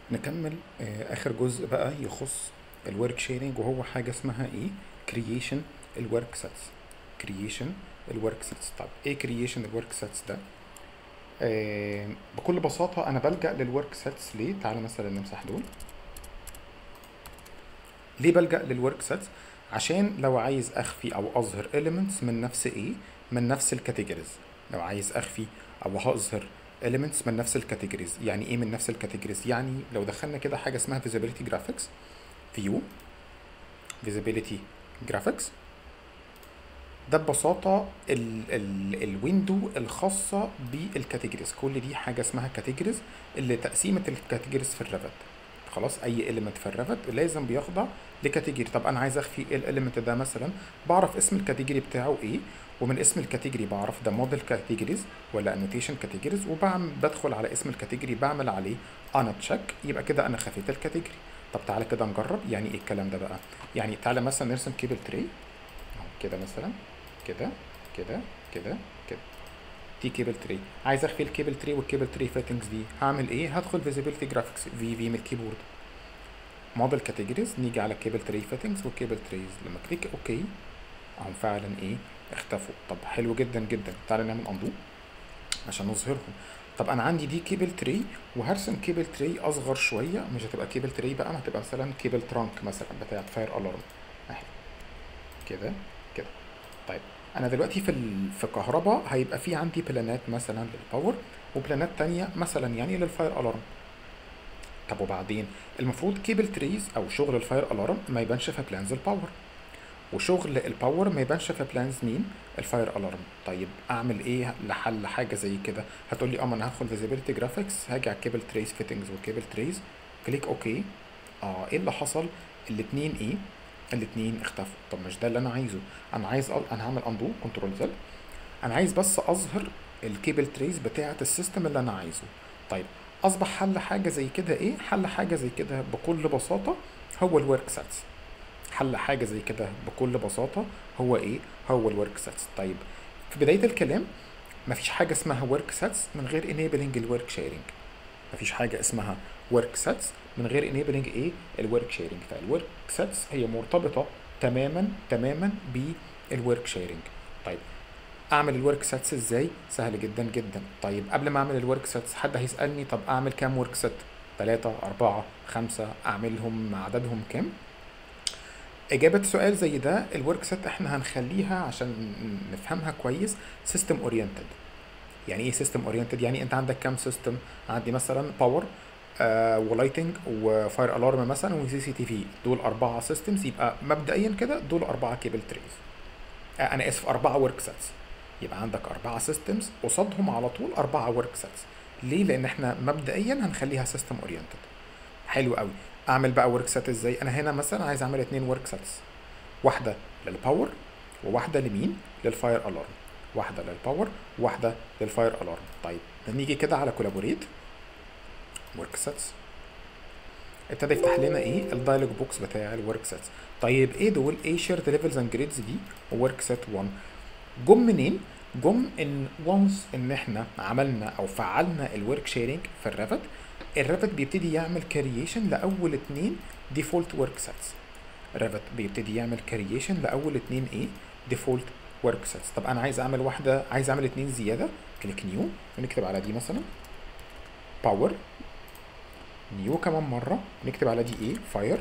نكمل آه، اخر جزء بقى يخص الورك شيرنج وهو حاجه اسمها ايه كرييشن الورك سيتس كرييشن الورك سيتس طب ايه كرييشن الورك سيتس ده آه بكل بساطه انا بلجا للورك سيتس ليه تعالى مثلا نمسح دول ليه بلجا للورك سيتس عشان لو عايز اخفي او اظهر elements من نفس ايه من نفس الكاتيجوريز لو عايز اخفي او هظهر elements من نفس الكاتيجوريز يعني ايه من نفس الكاتيجوريز يعني لو دخلنا كده حاجه اسمها visibility graphics view visibility graphics ده ببساطة ال ال الويندو الخاصة بالكاتيجوريز كل دي حاجة اسمها كاتيجوريز اللي تقسيمة الكاتيجوريز في الريفت خلاص اي element في الريفت لازم بيخضع لكاتيجوري طب انا عايز اخفي الاليمنت ده مثلا بعرف اسم الكاتيجوري بتاعه ايه ومن اسم الكاتيجوري بعرف ده موديل كاتيجوريز ولا انوتيشن كاتيجوريز وبعمل بدخل على اسم الكاتيجوري بعمل عليه انا تشيك يبقى كده انا خفيت الكاتيجوري طب تعالى كده نجرب يعني ايه الكلام ده بقى يعني تعالى مثلا نرسم كيبل تري اهو كده مثلا كده كده كده كده دي كيبل تري عايز اخفي الكيبل تري والكيبل تري فيتنجز دي هعمل ايه هدخل فيزيبيليتي جرافيكس في في من الكيبورد موديل كاتيجوريز نيجي على كيبل تري فيتنجز وكيبل تريز لما كليك اوكي اهم فعلا ايه اختفوا طب حلو جدا جدا تعالى نعمل اندو عشان نظهرهم طب انا عندي دي كيبل تري وهرسم كيبل تري اصغر شويه مش هتبقى كيبل تري بقى هتبقى مثلا كيبل ترانك مثلا بتاعت فاير الارم اهي كده كده طيب انا دلوقتي في ال... في كهرباء هيبقى في عندي بلانات مثلا للباور وبلانات تانية مثلا يعني للفاير الارم طب وبعدين المفروض كيبل تريز او شغل الفاير الارم ما يبانش في بلانز الباور وشغل الباور ما يبانش في بلانز مين الفاير الارم طيب اعمل ايه لحل حاجه زي كده هتقول لي اه ما انا هدخل فيزيبيليتي جرافيكس هاجي على الكيبل تريز فيتنجز والكيبل تريز كليك اوكي اه ايه اللي حصل الاتنين ايه الاتنين اختفوا طب مش ده اللي انا عايزه انا عايز أ... انا هعمل اندو كنترول زد انا عايز بس اظهر الكيبل تريز بتاعه السيستم اللي انا عايزه طيب اصبح حل حاجه زي كده ايه حل حاجه زي كده بكل بساطه هو الورك سيتس حل حاجه زي كده بكل بساطه هو ايه هو الورك سيتس طيب في بدايه الكلام مفيش حاجه اسمها ورك سيتس من غير enabling الورك شيرنج مفيش حاجه اسمها ورك سيتس من غير enabling ايه الورك شيرنج فالورك سيتس هي مرتبطه تماما تماما بالورك شيرنج طيب اعمل الورك سيتس ازاي سهل جدا جدا طيب قبل ما اعمل الورك سيتس حد هيسالني طب اعمل كام ورك سيت ثلاثة أربعة خمسة أعملهم عددهم كام إجابة سؤال زي ده الورك سيت إحنا هنخليها عشان نفهمها كويس سيستم أورينتد يعني إيه سيستم أورينتد يعني أنت عندك كام سيستم عندي مثلا باور آه ولايتنج وفاير الارم مثلا وسي سي تي في دول أربعة سيستمز يبقى مبدئيا كده دول أربعة كيبل تريز آه أنا آسف أربعة ورك سيتس يبقى عندك أربعة سيستمز قصادهم على طول أربعة ورك سيتس ليه؟ لأن احنا مبدئيا هنخليها سيستم اورينتد حلو قوي أعمل بقى ورك سيت ازاي؟ أنا هنا مثلا عايز أعمل اتنين ورك سيتس واحدة للباور وواحدة لمين؟ للفاير الارم واحدة للباور وواحدة للفاير الارم طيب نيجي كده على كولابوريت ورك سيتس ابتدى يفتح لنا ايه الدايلوج بوكس بتاع الورك سيتس طيب ايه دول ايه شيرد ليفلز اند جريدز دي وورك سيت 1 جم منين جم ان وانس ان احنا عملنا او فعلنا الورك شيرنج في الريفت الريفت بيبتدي يعمل كرييشن لاول اتنين ديفولت ورك سيتس الريفت بيبتدي يعمل كرييشن لاول اتنين ايه ديفولت ورك سيتس طب انا عايز اعمل واحده عايز اعمل اتنين زياده كليك نيو ونكتب على دي مثلا باور نيو كمان مره نكتب على دي ايه فاير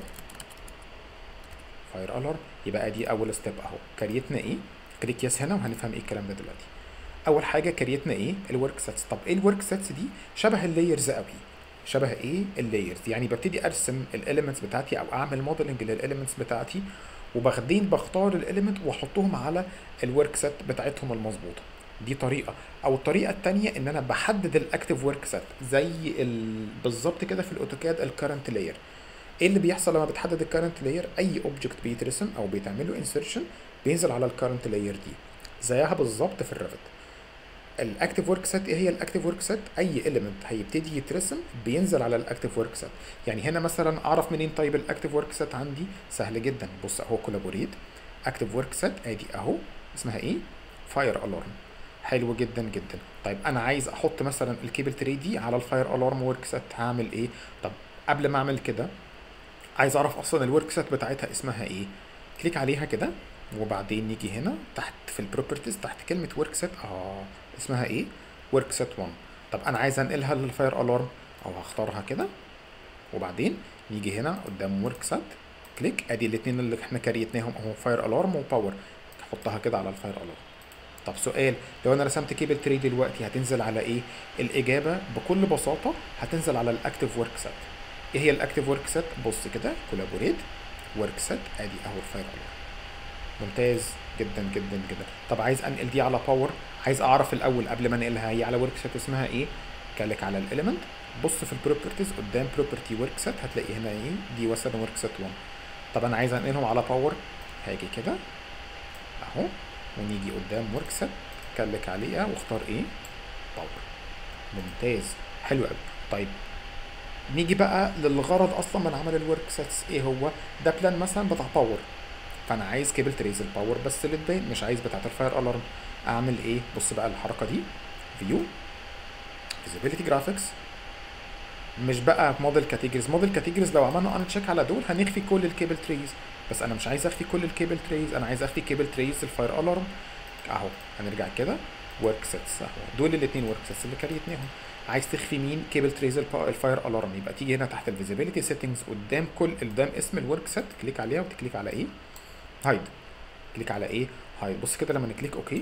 فاير الارم يبقى دي اول ستيب اهو كريتنا ايه كليك يس هنا وهنفهم ايه الكلام ده دلوقتي اول حاجه كريتنا ايه الورك سيتس طب ايه الورك سيتس دي شبه اللايرز قوي شبه ايه اللايرز يعني ببتدي ارسم الاليمنتس بتاعتي او اعمل موديلنج للاليمنتس بتاعتي وبعدين بختار الاليمنت واحطهم على الورك سيت بتاعتهم المظبوطه دي طريقه او الطريقه الثانيه ان انا بحدد الاكتيف ورك سيت زي ال... بالظبط كده في الاوتوكاد الكرنت لاير ايه اللي بيحصل لما بتحدد الكرنت لاير اي اوبجكت بيترسم او بيتعمل له انسرشن بينزل على الكرنت لاير دي زيها بالظبط في الريفت الاكتيف ورك سيت ايه هي الاكتيف ورك سيت اي اليمنت هيبتدي يترسم بينزل على الاكتيف ورك سيت يعني هنا مثلا اعرف منين طيب الاكتيف ورك سيت عندي سهل جدا بص اهو كولابوريت اكتيف ورك سيت ادي اهو اسمها ايه فاير الارم حلو جدا جدا طيب انا عايز احط مثلا الكيبل تري دي على الفاير الارم ورك سيت هعمل ايه طب قبل ما اعمل كده عايز اعرف اصلا الورك سيت بتاعتها اسمها ايه كليك عليها كده وبعدين نيجي هنا تحت في البروبرتيز تحت كلمه ورك سيت اه اسمها ايه ورك سيت 1 طب انا عايز انقلها للفاير الارم او هختارها كده وبعدين نيجي هنا قدام ورك سيت كليك ادي الاثنين اللي احنا كريتناهم اهو فاير الارم وباور احطها كده على الفاير الارم طب سؤال لو انا رسمت كيبل تري دلوقتي هتنزل على ايه الاجابه بكل بساطه هتنزل على الاكتيف ورك سيت ايه هي الاكتيف ورك سيت بص كده كولابوريت ورك سيت ادي اهو الفاير الارم ممتاز جدا جدا جدا طب عايز انقل دي على باور عايز اعرف الاول قبل ما انقلها هي على ورك سيت اسمها ايه كليك على الاليمنت بص في البروبرتيز قدام بروبرتي ورك سيت هتلاقي هنا ايه دي مثلا ورك سيت 1 طب انا عايز انقلهم على باور هاجي كده اهو ونيجي قدام ورك سيت كليك عليها واختار ايه باور ممتاز حلو قوي طيب نيجي بقى للغرض اصلا من عمل الورك سيتس ايه هو ده بلان مثلا بتاع باور فانا عايز كيبل تريز الباور بس اللي تبان مش عايز بتاعت الفاير الارم اعمل ايه بص بقى الحركه دي فيو فيزيبيليتي جرافيكس مش بقى موديل كاتيجوريز موديل كاتيجوريز لو عملنا ان تشيك على دول هنخفي كل الكيبل تريز بس انا مش عايز اخفي كل الكيبل تريز انا عايز اخفي كيبل تريز الفاير الارم اهو هنرجع كده ورك سيتس اهو دول الاثنين ورك سيتس اللي كريتناهم عايز تخفي مين كيبل تريز الفاير الارم يبقى تيجي هنا تحت الفيزيبيليتي سيتنجز قدام كل قدام اسم الورك سيت كليك عليها وتكليك على ايه هايد كليك على ايه هايد بص كده لما نكليك اوكي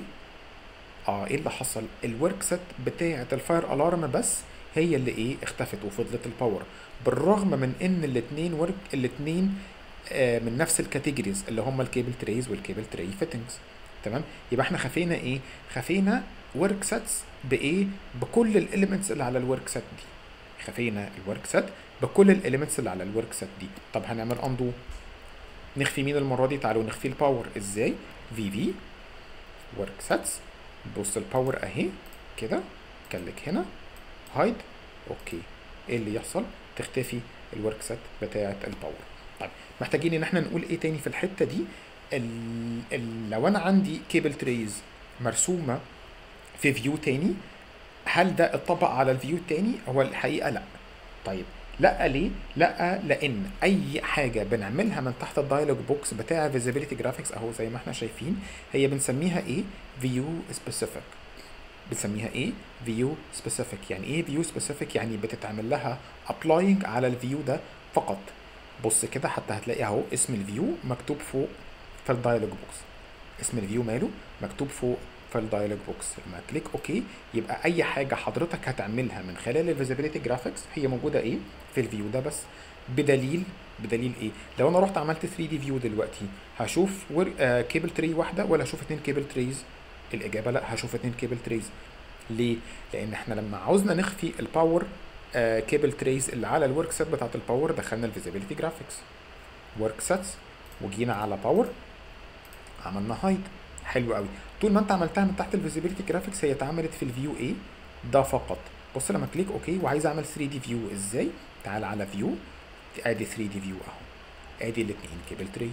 اه ايه اللي حصل الورك سيت بتاعه الفاير الارم بس هي اللي ايه اختفت وفضلت الباور بالرغم من ان الاثنين ورك الاثنين آه من نفس الكاتيجوريز اللي هم الكيبل تريز والكيبل تري فيتنجز تمام يبقى احنا خفينا ايه خفينا ورك سيتس بايه بكل الاليمنتس اللي على الورك سيت دي خفينا الورك سيت بكل الاليمنتس اللي على الورك سيت دي طب هنعمل اندو نخفي مين المره دي تعالوا نخفي الباور ازاي في في ورك سيتس بص الباور اهي كده كلك هنا هايد اوكي ايه اللي يحصل تختفي الورك سيت بتاعه الباور طيب محتاجين ان احنا نقول ايه تاني في الحته دي ال ال لو انا عندي كيبل تريز مرسومه في فيو تاني هل ده اتطبق على الفيو التاني هو الحقيقه لا طيب لا ليه لا لان اي حاجه بنعملها من تحت الدايلوج بوكس بتاع فيزيبيليتي جرافيكس اهو زي ما احنا شايفين هي بنسميها ايه فيو سبيسيفيك بنسميها ايه فيو سبيسيفيك يعني ايه فيو سبيسيفيك يعني بتتعمل لها ابلاينج على الفيو ده فقط بص كده حتى هتلاقي اهو اسم الفيو مكتوب فوق في الدايلوج بوكس اسم الفيو ماله مكتوب فوق في الدايلوج بوكس لما كليك اوكي يبقى اي حاجه حضرتك هتعملها من خلال الفيزيبيليتي جرافيكس هي موجوده ايه في الفيو ده بس بدليل بدليل ايه لو انا رحت عملت 3 دي فيو دلوقتي هشوف ور... آه كيبل تري واحده ولا هشوف اتنين كيبل تريز الاجابه لا هشوف اتنين كيبل تريز ليه لان احنا لما عاوزنا نخفي الباور آه كيبل تريز اللي على الورك سيت بتاعت الباور دخلنا الفيزيبيليتي جرافيكس ورك سيتس وجينا على باور عملنا هايد حلو قوي طول ما انت عملتها من تحت الفيزيبيليتي جرافيكس هي اتعملت في الفيو ايه ده فقط بص لما كليك اوكي وعايز اعمل 3 دي فيو ازاي تعال على فيو ادي 3 دي فيو اهو ادي الاثنين كيبل تريز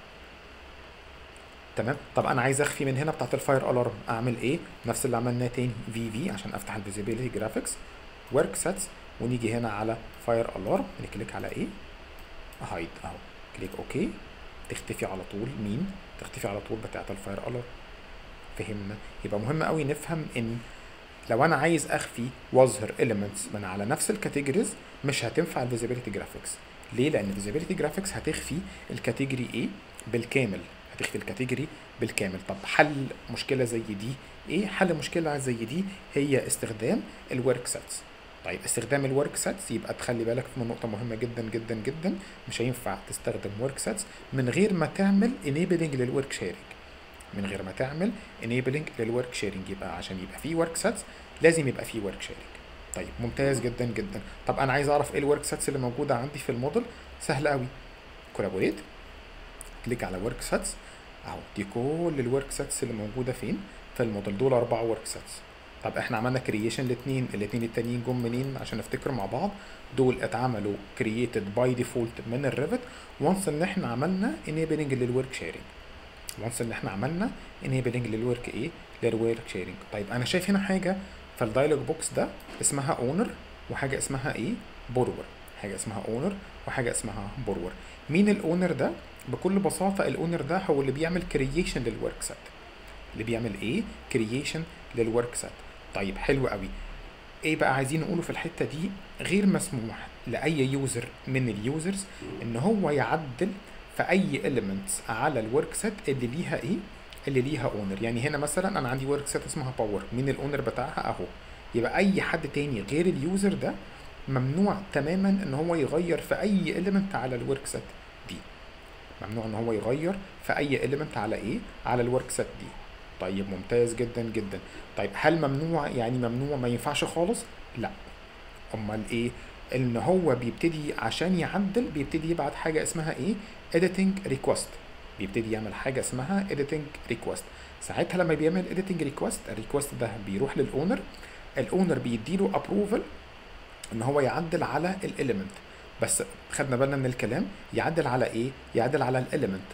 تمام طب انا عايز اخفي من هنا بتاعت الفاير الارم اعمل ايه نفس اللي عملناه تاني في في عشان افتح الفيزيبيليتي جرافيكس ورك سيتس ونيجي هنا على فاير الارم نكليك على ايه هايد اهو كليك اوكي تختفي على طول مين تختفي على طول بتاعت الفاير الارم فهمنا يبقى مهم قوي نفهم ان لو انا عايز اخفي واظهر elements من على نفس الكاتيجوريز مش هتنفع الفيزيبيليتي جرافيكس ليه لان الفيزيبيليتي جرافيكس هتخفي الكاتيجوري ايه بالكامل هتخفي الكاتيجوري بالكامل طب حل مشكله زي دي ايه حل مشكله زي دي هي استخدام الورك سيتس طيب استخدام الورك سيتس يبقى تخلي بالك من نقطه مهمه جدا جدا جدا مش هينفع تستخدم ورك سيتس من غير ما تعمل enabling للورك شيرنج من غير ما تعمل enabling للورك شيرنج يبقى عشان يبقى فيه ورك سيتس لازم يبقى فيه ورك شيرنج طيب ممتاز جدا جدا طب انا عايز اعرف ايه الورك سيتس اللي موجوده عندي في الموديل سهل قوي كولابوريت كليك على ورك سيتس اهو دي كل الورك سيتس اللي موجوده فين في الموديل دول اربع ورك سيتس طب احنا عملنا كرييشن الاثنين الاثنين التانيين جم منين عشان نفتكر مع بعض دول اتعملوا كرييتد باي ديفولت من الريفت وانس ان احنا عملنا enabling للورك شيرنج وانس ان احنا عملنا enabling للورك ايه للورك شيرنج طيب انا شايف هنا حاجه في الدايلوج بوكس ده اسمها اونر وحاجه اسمها ايه بورور حاجه اسمها اونر وحاجه اسمها بورور مين الاونر ده بكل بساطه الاونر ده هو اللي بيعمل كرييشن للورك سيت اللي بيعمل ايه كرييشن للورك سيت طيب حلو قوي ايه بقى عايزين نقوله في الحته دي غير مسموح لاي يوزر من اليوزرز ان هو يعدل في اي elements على الورك سيت اللي ليها ايه اللي ليها اونر يعني هنا مثلا انا عندي ورك سيت اسمها باور مين الاونر بتاعها اهو يبقى اي حد تاني غير اليوزر ده ممنوع تماما ان هو يغير في اي element على الورك سيت دي ممنوع ان هو يغير في اي element على ايه على الورك سيت دي طيب ممتاز جدا جدا طيب هل ممنوع يعني ممنوع ما ينفعش خالص لا امال ايه ان هو بيبتدي عشان يعدل بيبتدي يبعت حاجه اسمها ايه editing request بيبتدي يعمل حاجه اسمها editing request ساعتها لما بيعمل editing request الريكوست ده بيروح للاونر الاونر بيديله approval ان هو يعدل على الاليمنت بس خدنا بالنا من الكلام يعدل على ايه يعدل على الاليمنت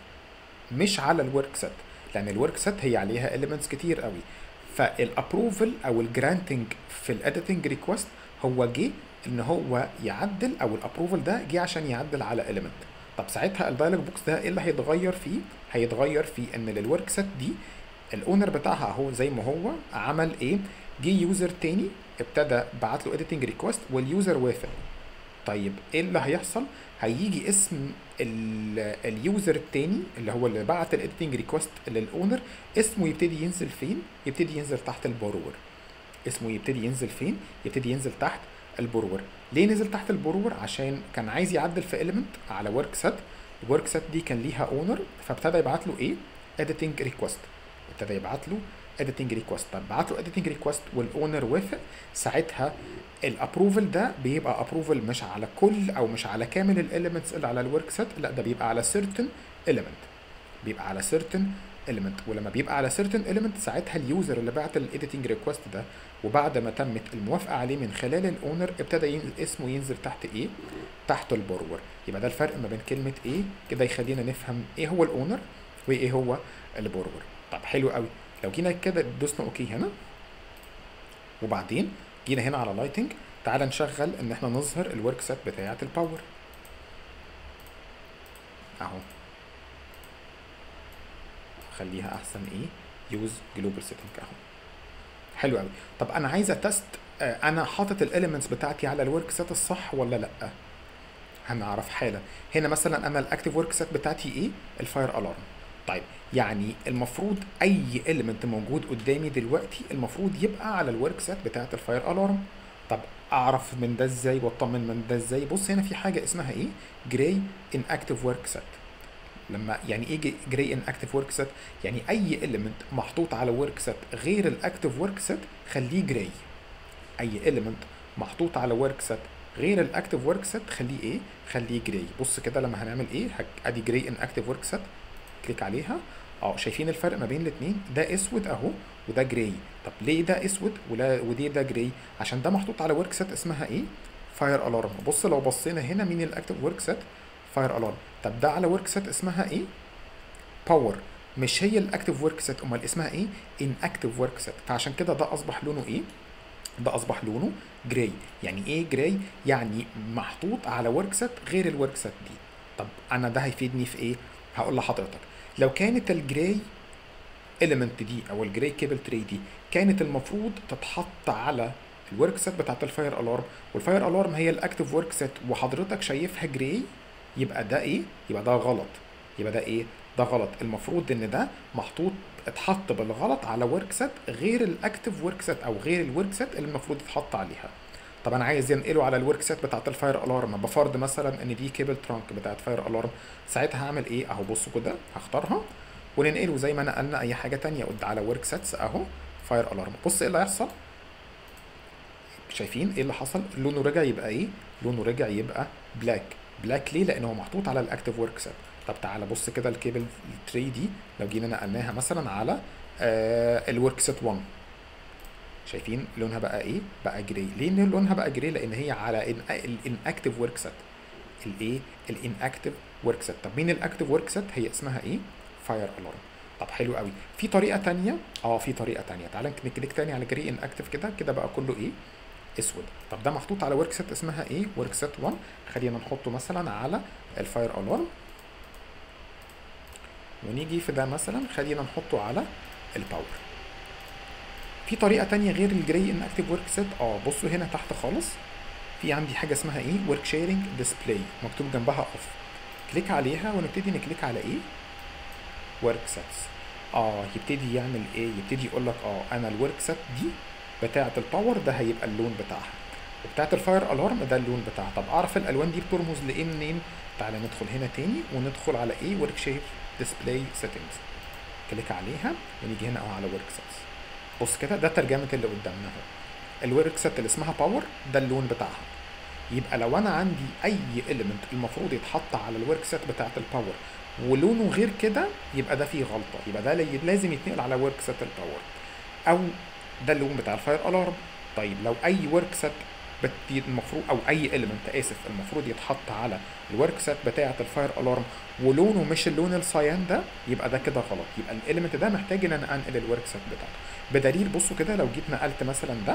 مش على الورك سيت لان الورك سيت هي عليها elements كتير قوي فالابروفل او الجرانتنج في الاديتنج ريكوست هو جه ان هو يعدل او الابروفل ده جه عشان يعدل على element طب ساعتها الدايلوج بوكس ده ايه اللي هيتغير فيه هيتغير فيه ان للورك سيت دي الاونر بتاعها اهو زي ما هو عمل ايه جه يوزر تاني ابتدى بعت له editing ريكوست واليوزر وافق طيب ايه اللي هيحصل هيجي اسم ال- اليوزر التاني اللي هو اللي بعت الايديتنج ريكوست للاونر اسمه يبتدي ينزل فين يبتدي ينزل تحت البورور اسمه يبتدي ينزل فين يبتدي ينزل تحت البورور ليه نزل تحت البورور عشان كان عايز يعدل في element على ورك سيت الورك سيت دي كان ليها اونر فابتدى يبعت له ايه editing ريكوست ابتدى يبعت له editing ريكوست طب بعت له editing ريكوست والاونر وافق ساعتها الابروفل ده بيبقى ابروفل مش على كل او مش على كامل الاليمنتس اللي على الورك سيت لا ده بيبقى على certain element بيبقى على certain element ولما بيبقى على certain element ساعتها اليوزر اللي بعت الايديتنج ريكوست ده وبعد ما تمت الموافقه عليه من خلال الاونر ابتدى ينزل اسمه ينزل تحت ايه تحت البورور يبقى ده الفرق ما بين كلمه ايه كده يخلينا نفهم ايه هو الاونر وايه هو البورور طب حلو قوي لو جينا كده دوسنا اوكي هنا وبعدين جينا هنا على لايتنج تعال نشغل ان احنا نظهر الورك سيت بتاعه الباور اهو خليها احسن ايه يوز جلوبال سيتنج اهو حلو قوي طب انا عايز اتست آه، انا حاطط الاليمنتس بتاعتي على الورك سيت الصح ولا لا هنعرف حالا هنا مثلا انا الاكتيف ورك سيت بتاعتي ايه الفاير الارم طيب يعني المفروض اي اليمنت موجود قدامي دلوقتي المفروض يبقى على الورك سيت بتاعه الفاير الارم طب اعرف من ده ازاي واطمن من ده ازاي بص هنا في حاجه اسمها ايه جراي ان اكتيف ورك سيت لما يعني ايه جراي ان اكتيف ورك سيت يعني اي اليمنت محطوط على ورك سيت غير الاكتيف ورك سيت خليه جراي اي اليمنت محطوط على ورك سيت غير الاكتيف ورك سيت خليه ايه خليه جراي بص كده لما هنعمل ايه هك- ادي جراي ان اكتيف ورك سيت كليك عليها اه شايفين الفرق ما بين الاثنين ده اسود اهو وده جراي طب ليه ده اسود ولا ودي ده جراي عشان ده محطوط على ورك سيت اسمها ايه فاير الارم بص لو بصينا هنا مين الاكتيف ورك سيت فاير الارم طب ده على ورك سيت اسمها ايه باور مش هي الاكتيف ورك سيت امال اسمها ايه ان اكتيف ورك سيت فعشان كده ده اصبح لونه ايه ده اصبح لونه جراي يعني ايه جراي يعني محطوط على ورك سيت غير الورك سيت دي طب انا ده هيفيدني في ايه هقول لحضرتك لو كانت الجراي element دي او الجراي كيبل تري دي كانت المفروض تتحط على الورك سيت بتاعت الفاير الارم والفاير الارم هي الاكتيف ورك سيت وحضرتك شايفها جراي يبقى ده ايه يبقى ده غلط يبقى ده ايه ده غلط المفروض ان ده محطوط اتحط بالغلط على ورك سيت غير الاكتيف ورك سيت او غير الورك سيت اللي المفروض يتحط عليها طب انا عايز ينقله على الورك سيت بتاعت الفاير الارم بفرض مثلا ان دي كيبل ترانك بتاعت فاير الارم ساعتها هعمل ايه اهو بصوا كده هختارها وننقله زي ما نقلنا اي حاجه تانية قد على ورك سيتس اهو فاير الارم بص ايه اللي هيحصل شايفين ايه اللي حصل لونه رجع يبقى ايه لونه رجع يبقى بلاك بلاك ليه لان هو محطوط على الاكتيف ورك سيت طب تعالى بص كده الكيبل تري دي لو جينا نقلناها مثلا على آه الورك سيت 1 شايفين لونها بقى ايه بقى جراي ليه إن لونها بقى جراي لان هي على الانكتيف ورك سيت الايه الانكتيف ورك سيت طب مين الاكتيف ورك سيت هي اسمها ايه فاير الارم طب حلو قوي في طريقه تانية اه في طريقه تانية تعالى نكليك تاني على جري ان اكتيف كده كده بقى كله ايه اسود طب ده محطوط على ورك سيت اسمها ايه ورك سيت 1 خلينا نحطه مثلا على الفاير الارم ونيجي في ده مثلا خلينا نحطه على الباور في طريقه تانية غير الجراي ان اكتف ورك سيت اه بصوا هنا تحت خالص في عندي حاجه اسمها ايه ورك شيرنج ديسبلاي مكتوب جنبها اوف كليك عليها ونبتدي نكليك على ايه ورك سيتس اه يبتدي يعمل ايه يبتدي يقول لك اه انا الورك سيت دي بتاعه الباور ده هيبقى اللون بتاعها وبتاعه الفاير الارم ده اللون بتاعها طب اعرف الالوان دي بترمز لايه منين تعالى ندخل هنا تاني وندخل على ايه ورك شير ديسبلاي سيتنجز كليك عليها ونيجي هنا اهو على ورك سيتس بص كده ده ترجمه اللي قدامنا اهو الورك سيت اللي اسمها باور ده اللون بتاعها يبقى لو انا عندي اي اليمنت المفروض يتحط على الورك سيت بتاعه الباور ولونه غير كده يبقى ده فيه غلطه يبقى ده لازم يتنقل على ورك سيت الباور او ده اللون بتاع الفاير الارم طيب لو اي ورك سيت المفروض او اي اليمنت اسف المفروض يتحط على الورك سيت بتاعه الفاير الارم ولونه مش اللون الصيان ده يبقى ده كده غلط يبقى الاليمنت ده محتاج ان انا انقل الورك سيت بتاعته بدليل بصوا كده لو جيت نقلت مثلا ده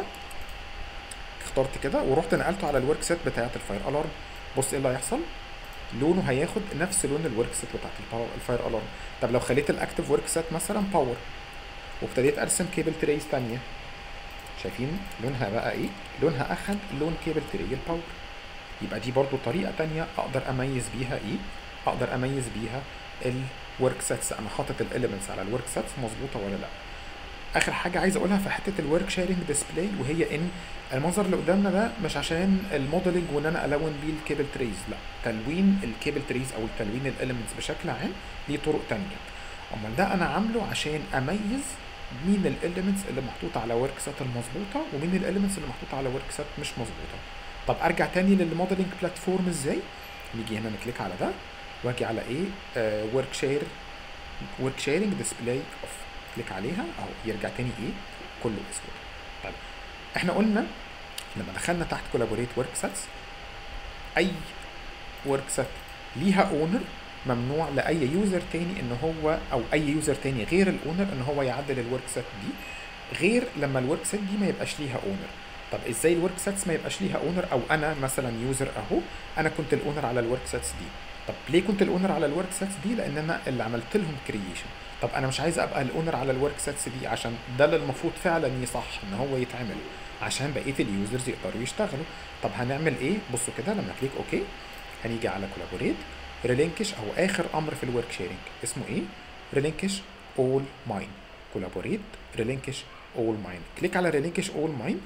اخترت كده ورحت نقلته على الورك سيت بتاعه الفاير الارم بص ايه اللي هيحصل لونه هياخد نفس لون الورك سيت بتاعت الفاير الارم طب لو خليت الاكتف ورك سيت مثلا باور وابتديت ارسم كيبل تريز تانية شايفين لونها بقى ايه لونها اخد لون كيبل تري الباور يبقى دي برضو طريقه تانية اقدر اميز بيها ايه اقدر اميز بيها الورك سيتس انا حاطط الاليمنتس على الورك سيتس مظبوطه ولا لا اخر حاجه عايز اقولها في حته الورك شيرنج ديسبلاي وهي ان المنظر اللي قدامنا ده مش عشان الموديلنج وان انا الون بيه الكيبل تريز لا تلوين الكيبل تريز او تلوين الاليمنتس بشكل عام ليه طرق تانية امال ده انا عامله عشان اميز مين الاليمنتس اللي محطوطه على ورك سيت المظبوطه ومين الاليمنتس اللي محطوطه على ورك سيت مش مظبوطه طب ارجع تاني للموديلنج بلاتفورم ازاي نيجي هنا نكليك على ده واجي على ايه ورك شير ورك شيرنج ديسبلاي اوف كليك عليها اهو يرجع تاني ايه كله اسود طيب احنا قلنا لما دخلنا تحت كولابوريت ورك سيتس اي ورك سيت ليها اونر ممنوع لاي يوزر تاني ان هو او اي يوزر تاني غير الاونر ان هو يعدل الورك سيت دي غير لما الورك سيت دي ما يبقاش ليها اونر طب ازاي الورك سيتس ما يبقاش ليها اونر او انا مثلا يوزر اهو انا كنت الاونر على الورك سيتس دي طب ليه كنت الاونر على الورك سيتس دي لان انا اللي عملت لهم كرييشن طب انا مش عايز ابقى الاونر على الورك سيتس دي عشان ده اللي المفروض فعلا يصح ان هو يتعمل عشان بقيه اليوزرز يقدروا يشتغلوا طب هنعمل ايه بصوا كده لما كليك اوكي هنيجي على كولابوريت ريلينكش او اخر امر في الورك شيرنج اسمه ايه ريلينكش اول ماين كولابوريت ريلينكش اول ماين كليك على ريلينكش اول ماين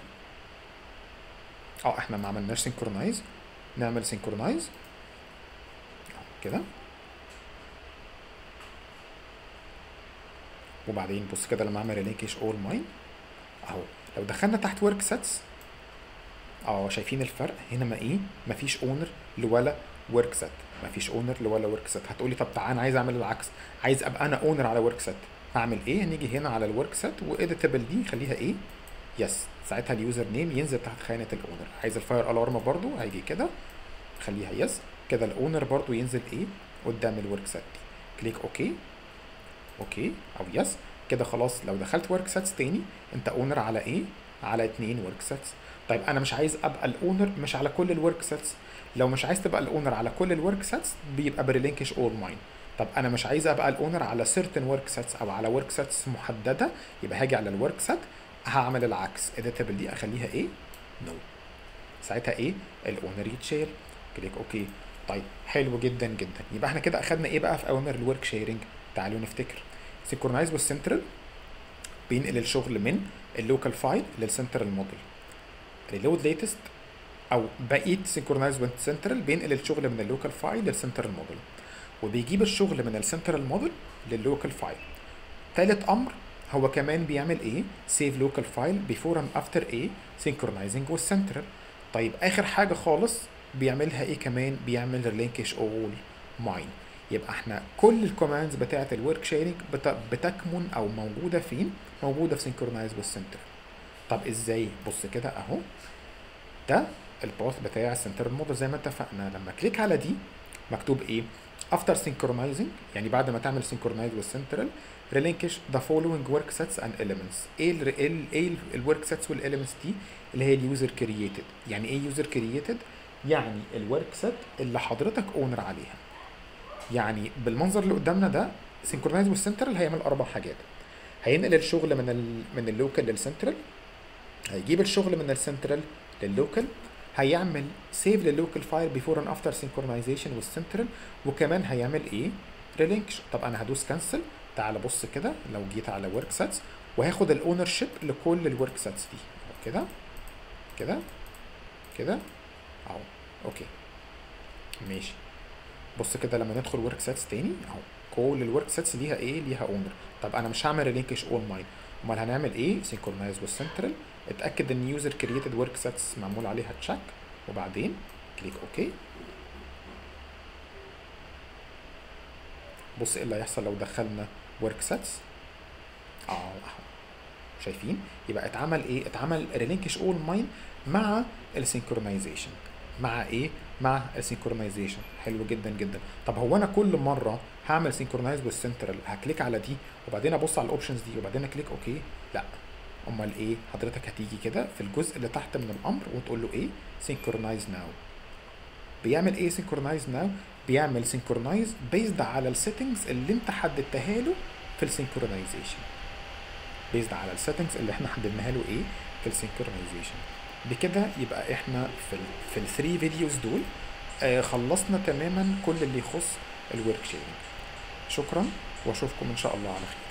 اه احنا ما عملناش سينكرونايز نعمل سينكرونايز كده وبعدين بص كده لما اعمل ريلينكش اول ماين اهو لو دخلنا تحت ورك سيتس اه شايفين الفرق هنا ما ايه مفيش اونر لولا ورك سيت مفيش اونر لولا ورك سيت هتقولي طب تعالى انا عايز اعمل العكس عايز ابقى انا اونر على ورك سيت هعمل ايه هنيجي هنا على الورك سيت واديتابل دي خليها ايه يس ساعتها اليوزر نيم ينزل تحت خانه الاونر عايز الفاير الارم برضو هيجي كده خليها يس كده الاونر برضو ينزل ايه قدام الورك سيت دي كليك اوكي اوكي او يس كده خلاص لو دخلت ورك سيتس تاني انت اونر على ايه على اتنين ورك سيتس طيب انا مش عايز ابقى الاونر مش على كل الورك سيتس لو مش عايز تبقى الاونر على كل الورك سيتس بيبقى بريلينكش اول ماين طب انا مش عايز ابقى الاونر على سيرتن ورك سيتس او على ورك سيتس محدده يبقى هاجي على الورك سيت هعمل العكس اديتابل دي اخليها ايه نو no. ساعتها ايه الاونر يتشيل كليك اوكي طيب حلو جدا جدا يبقى احنا كده اخدنا ايه بقى في اوامر الورك شيرنج تعالوا نفتكر سينكرونايز والسنترال بينقل الشغل من اللوكال فايل للسنترال موديل ريلود ليتست او بقيه سينكرونايز والسنترال بينقل الشغل من اللوكال فايل للسنترال موديل وبيجيب الشغل من السنترال موديل لللوكال فايل تالت امر هو كمان بيعمل ايه سيف لوكال فايل بيفور اند افتر ايه سينكرونايزنج والسنترال طيب اخر حاجه خالص بيعملها ايه كمان بيعمل ريلينكش اول ماين يبقى احنا كل الكوماندز بتاعه الورك شيرنج بتكمن او موجوده فين موجوده في سينكرونايز والسنتر طب ازاي بص كده اهو ده الباث بتاع السنتر موديل زي ما اتفقنا لما كليك على دي مكتوب ايه after synchronizing يعني بعد ما تعمل synchronize والسنترال relinquish the following work sets and elements ايه ال ال ايه الورك سيتس والاليمنتس دي اللي هي اليوزر كرييتد يعني ايه يوزر كرييتد يعني الورك سيت اللي حضرتك اونر عليها يعني بالمنظر اللي قدامنا ده سينكرونايز والسنترال هيعمل اربع حاجات هينقل الشغل من ال من اللوكال للسنترال هيجيب الشغل من السنترال لللوكال هيعمل سيف لللوكال فايل بيفور اند افتر سينكرونايزيشن والسنترال وكمان هيعمل ايه ريلينكش طب انا هدوس كانسل تعال بص كده لو جيت على ورك سيتس وهاخد الاونر شيب لكل الورك سيتس دي كده كده كده اهو اوكي ماشي بص كده لما ندخل ورك سيتس تاني اهو كل الورك سيتس ليها ايه ليها اونر طب انا مش هعمل ريلينكش اول ماين امال هنعمل ايه سينكرونايز والسنترال اتاكد ان يوزر كرييتد ورك سيتس معمول عليها تشيك وبعدين كليك اوكي بص ايه اللي هيحصل لو دخلنا ورك سيتس اه اهو شايفين يبقى اتعمل ايه اتعمل ريلينكش اول ماين مع السينكرونايزيشن مع ايه مع السينكرونايزيشن حلو جدا جدا طب هو انا كل مره هعمل سينكرونايز بالسنترال هكليك على دي وبعدين ابص على الاوبشنز دي وبعدين اكليك اوكي لا امال ايه حضرتك هتيجي كده في الجزء اللي تحت من الامر وتقول له ايه سينكرونايز ناو بيعمل ايه سينكرونايز ناو بيعمل سينكرونايز بيزد على السيتنجز اللي انت حددتها له في السينكرونايزيشن بيزد على السيتنجز اللي احنا حددناها له ايه في السينكرونايزيشن بكده يبقى احنا في ال في الثري فيديوز دول آه خلصنا تماما كل اللي يخص الورك شيرنج شكرا واشوفكم ان شاء الله على خير